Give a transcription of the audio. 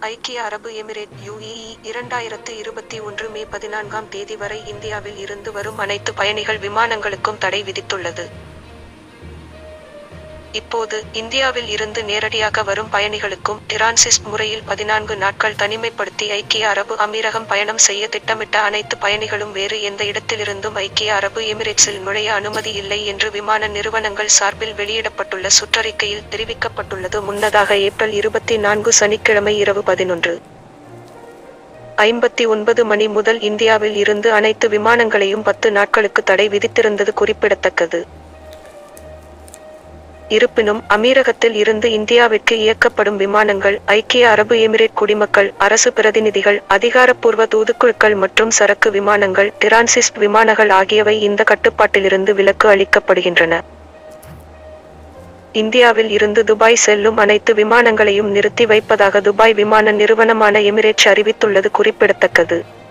ஐக்கிய அரபு Emirate UAE இரண்டாயிரத்து இருபத்தி ஒன்று மே பதினான்காம் தேதி வரை இந்தியாவில் இருந்து வரும் அனைத்து பயணிகள் விமானங்களுக்கும் தடை விதித்துள்ளது இப்போது இந்தியாவில் இருந்து நேரடியாக வரும் பயணிகளுக்கும் டிரான்சிஸ்ட் முறையில் பதினான்கு நாட்கள் தனிமைப்படுத்தி ஐக்கிய அரபு அமீரகம் பயணம் செய்ய திட்டமிட்ட அனைத்து பயணிகளும் வேறு எந்த இடத்திலிருந்தும் ஐக்கிய அரபு எமிரேட்ஸில் நுழைய அனுமதி இல்லை என்று விமான நிறுவனங்கள் சார்பில் வெளியிடப்பட்டுள்ள சுற்றறிக்கையில் தெரிவிக்கப்பட்டுள்ளது முன்னதாக ஏப்ரல் இருபத்தி நான்கு சனிக்கிழமை இரவு பதினொன்று ஐம்பத்தி ஒன்பது மணி முதல் இந்தியாவில் இருந்து அனைத்து விமானங்களையும் பத்து நாட்களுக்கு தடை விதித்திருந்தது குறிப்பிடத்தக்கது இருப்பினும் அமீரகத்தில் இருந்து இந்தியாவிற்கு இயக்கப்படும் விமானங்கள் ஐக்கிய அரபு எமிரேட் குடிமக்கள் அரசு பிரதிநிதிகள் அதிகாரப்பூர்வ தூதுக்குழுக்கள் மற்றும் சரக்கு விமானங்கள் டிரான்சிஸ்ட் விமானங்கள் ஆகியவை இந்த கட்டுப்பாட்டிலிருந்து விலக்கு அளிக்கப்படுகின்றன இந்தியாவில் இருந்து துபாய் செல்லும் அனைத்து விமானங்களையும் நிறுத்தி வைப்பதாக துபாய் விமான நிறுவனமான எமிரேட்ஸ் அறிவித்துள்ளது குறிப்பிடத்தக்கது